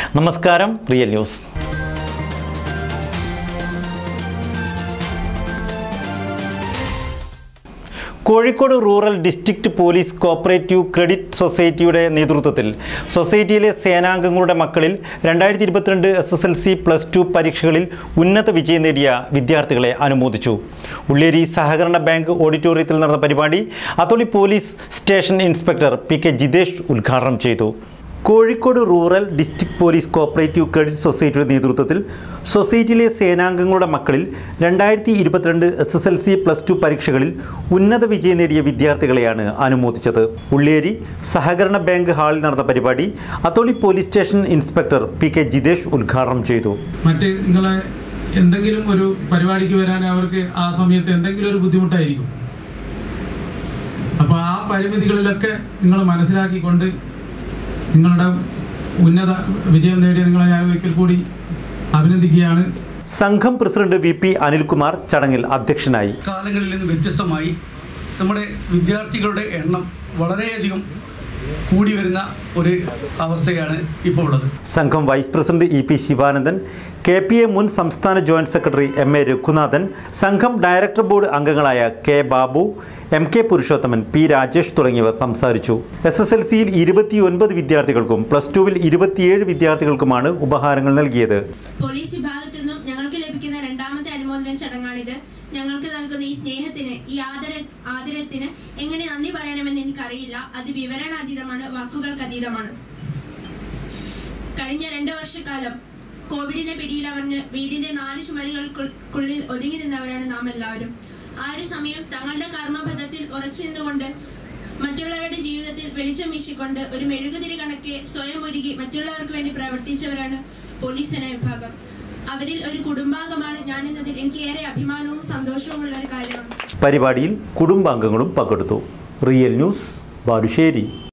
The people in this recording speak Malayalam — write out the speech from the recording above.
നമസ്കാരം real news Kozhikode rural district police cooperative credit സൊസൈറ്റിയുടെ നേതൃത്വത്തിൽ സൊസൈറ്റിയിലെ സേനാംഗങ്ങളുടെ മക്കളിൽ രണ്ടായിരത്തി ഇരുപത്തിരണ്ട് S S L C plus two പരീക്ഷകളിൽ ഉന്നത വിജയം നേടിയ വിദ്യാർത്ഥികളെ അനുമോദിച്ചു ഉള്ളേരി സഹകരണ ബാങ്ക് ഓഡിറ്റോറിയത്തിൽ നടന്ന പരിപാടി Atholi police station inspector P K Jithesh ഉദ്ഘാടനം ചെയ്തു Kozhikode rural district police cooperative credit സൊസൈറ്റിയുടെ നേതൃത്വത്തിൽ സൊസൈറ്റിയിലെ സേനാംഗങ്ങളുടെ മക്കളിൽ രണ്ടായിരത്തി ഇരുപത്തിരണ്ട് S S L C plus two പരീക്ഷകളിൽ ഉന്നത വിജയം നേടിയ വിദ്യാർത്ഥികളെയാണ് അനുമോദിച്ചത് ഉള്ളേരി സഹകരണ ബാങ്ക് ഹാളിൽ നടന്ന പരിപാടി Atholi police station inspector P K Jithesh ഉദ്ഘാടനം ചെയ്തു മറ്റ് നിങ്ങളെ എന്തെങ്കിലും ഒരു പരിപാടിക്ക് വരാൻ അവർക്ക് ആ സമയത്ത് എന്തെങ്കിലും ഒരു ബുദ്ധിമുട്ടായിരിക്കും അപ്പോൾ ആ പരിമിതികളിലൊക്കെ നിങ്ങൾ മനസ്സിലാക്കിക്കൊണ്ട് നിങ്ങളുടെ ഉന്നത വിജയം നേടിയ നിങ്ങളെ ഞാൻ ഒരിക്കൽ കൂടി അഭിനന്ദിക്കുകയാണ് സംഘം പ്രസിഡന്റ് വി പി അനിൽകുമാർ ചടങ്ങിൽ അധ്യക്ഷനായി കാലങ്ങളിൽ നിന്ന് വ്യത്യസ്തമായി നമ്മുടെ വിദ്യാർത്ഥികളുടെ എണ്ണം വളരെയധികം കൂടി വരുന്ന ഒരു അവസ്ഥയാണ് ഇപ്പോൾ ഉള്ളത് സംഘം vice president E P Sivanandan K P A മുൻ സംസ്ഥാന joint secretary M A Raghunathan സംഘം ഡയറക്ടർ ബോർഡ് അംഗങ്ങളായ K Babu M K Purushothaman P Rajesh തുടങ്ങിയവർ സംസാരിച്ചു എസ് എസ് എൽ സിയിൽ ഇരുപത്തിയൊൻപത് വിദ്യാർത്ഥികൾക്കും പ്ലസ് ടുവിൽ ഇരുപത്തിയേഴ് വിദ്യാർത്ഥികൾക്കുമാണ് ഉപഹാരങ്ങൾ നൽകിയത് പോലീസ് വിഭാഗത്തു നിന്നും ഞങ്ങൾക്ക് ലഭിക്കുന്ന രണ്ടാമത്തെ അനുമോദന ചടങ്ങാണിത് ഞങ്ങൾക്ക് നൽകുന്ന ഈ സ്നേഹത്തിന് ഈ ആദര ആദരത്തിന് എങ്ങനെ നന്ദി പറയണമെന്ന് എനിക്കറിയില്ല അത് വിവരണാതീതമാണ് വാക്കുകൾക്ക് അതീതമാണ് കഴിഞ്ഞ രണ്ട് വർഷക്കാലം കോവിഡിനെ പിടിയിലമർന്ന് വീടിന്റെ നാല് ചുമരുകൾക്കുള്ളിൽ ഒതുങ്ങി നിന്നവരാണ് നാം എല്ലാവരും ആ ഒരു സമയം തങ്ങളുടെ കർമ്മപഥത്തിൽ ഉറച്ചു നിന്നുകൊണ്ട് മറ്റുള്ളവരുടെ ജീവിതത്തിൽ വെളിച്ചം വീശിക്കൊണ്ട് ഒരു മെഴുകുതിരി കണക്കെ സ്വയം ഒരുക്കി മറ്റുള്ളവർക്ക് വേണ്ടി പ്രവർത്തിച്ചവരാണ് പോലീസ് സേന വിഭാഗം അവരിൽ ഒരു കുടുംബാംഗമാണ് ഞാനെന്നതിൽ എനിക്ക് ഏറെ അഭിമാനവും സന്തോഷവും ഉള്ള ഒരു കാര്യമാണ് പരിപാടിയിൽ കുടുംബാംഗങ്ങളും പങ്കെടുത്തു റിയൽ ന്യൂസ് ബാലുശ്ശേരി